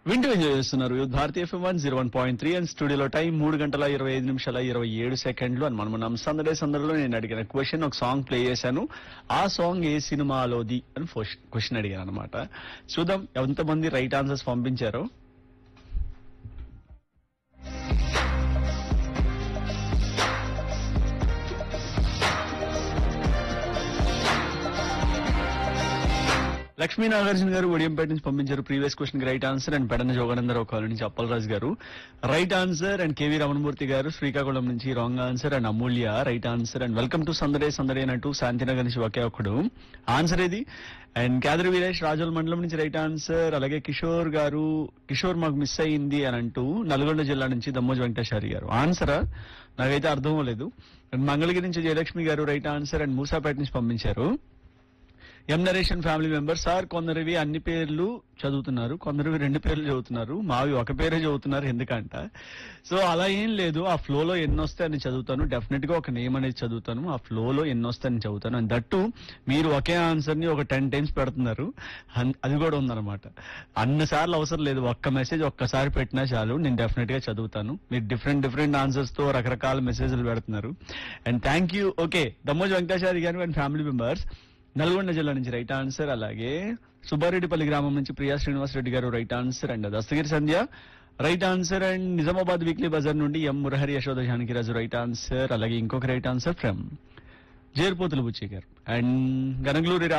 వింటూ ఎంజాయ్ చేస్తున్నారు యూత్ భారతీయ F M one zero one point three and స్టూడియోలో టైం మూడు గంటల ఇరవై ఐదు నిమిషాల ఇరవై ఏడు సెకండ్లు అని మనం మనం సందడే సందడిలో నేను అడిగిన క్వశ్చన్ ఒక సాంగ్ ప్లే చేశాను ఆ సాంగ్ ఏ సినిమాలోది అని క్వశ్చన్ అడిగాను అనమాట చూద్దాం ఎంతమంది రైట్ ఆన్సర్స్ పంపించారో లక్ష్మీ నాగార్జున గారు ఒడియంపేట నుంచి పంపించారు ప్రీవియస్ క్వశ్చన్ కి right answer and Pedana Joganandarao colony నుంచి Appalaraju garu right answer and K V Ramanamurthy garu Srikakulam నుంచి wrong answer and Amulya right answer and welcome to Sandade Sandade అంటూ శాంతినగర్ నుంచి ఒకే ఒకడు ఆన్సర్ ఏది అండ్ కేదరి వీరేష్ రాజోల్ మండలం నుంచి రైట్ ఆన్సర్ అలాగే కిషోర్ గారు కిషోర్ మాకు మిస్ అయ్యింది అని అంటూ నల్గొండ జిల్లా నుంచి దమ్మోజ్ వెంకటేశ్వరి గారు ఆన్సరా నాకైతే అర్థం అవ్వలేదు అండ్ మంగళగిరి నుంచి జయలక్ష్మి గారు రైట్ ఆన్సర్ అండ్ మూసాపేట నుంచి పంపించారు ఎం నరేషన్ ఫ్యామిలీ మెంబర్ సార్ కొందరివి అన్ని పేర్లు చదువుతున్నారు కొందరివి రెండు పేర్లు చదువుతున్నారు మావి ఒక పేరే చదువుతున్నారు ఎందుకంట సో అలా ఏం లేదు ఆ ఫ్లోలో ఎన్ని వస్తే అని చదువుతాను డెఫినెట్ గా ఒక నేమ్ అనేది చదువుతాను ఆ ఫ్లోలో ఎన్ని వస్తే అని చదువుతాను అండ్ దట్టు మీరు ఒకే ఆన్సర్ ని ఒక టెన్ టైమ్స్ పెడుతున్నారు అన్- అది కూడా ఉందన్నమాట అన్ని సార్లు అవసరం లేదు ఒక్క మెసేజ్ ఒక్కసారి పెట్టినా చాలు నేను డెఫినెట్ గా చదువుతాను మీరు డిఫరెంట్ డిఫరెంట్ ఆన్సర్స్ తో రకరకాల మెసేజ్లు పెడుతున్నారు and thank you okay Dammoj Venkatachari garu and family members Nalgonda జిల్లా నుంచి రైట్ ఆన్సర్ అలాగే సుబ్బారెడ్డిపల్లి గ్రామం నుంచి Priya Srinivas Reddy garu right answer and Dastagiri Sandhya right answer and Nizamabad weekly bazaar నుండి M Murahari Yashoda Janakiraju right answer అలాగే ఇంకొక right answer from Jerpothulu Buchi garu and గనగలూరి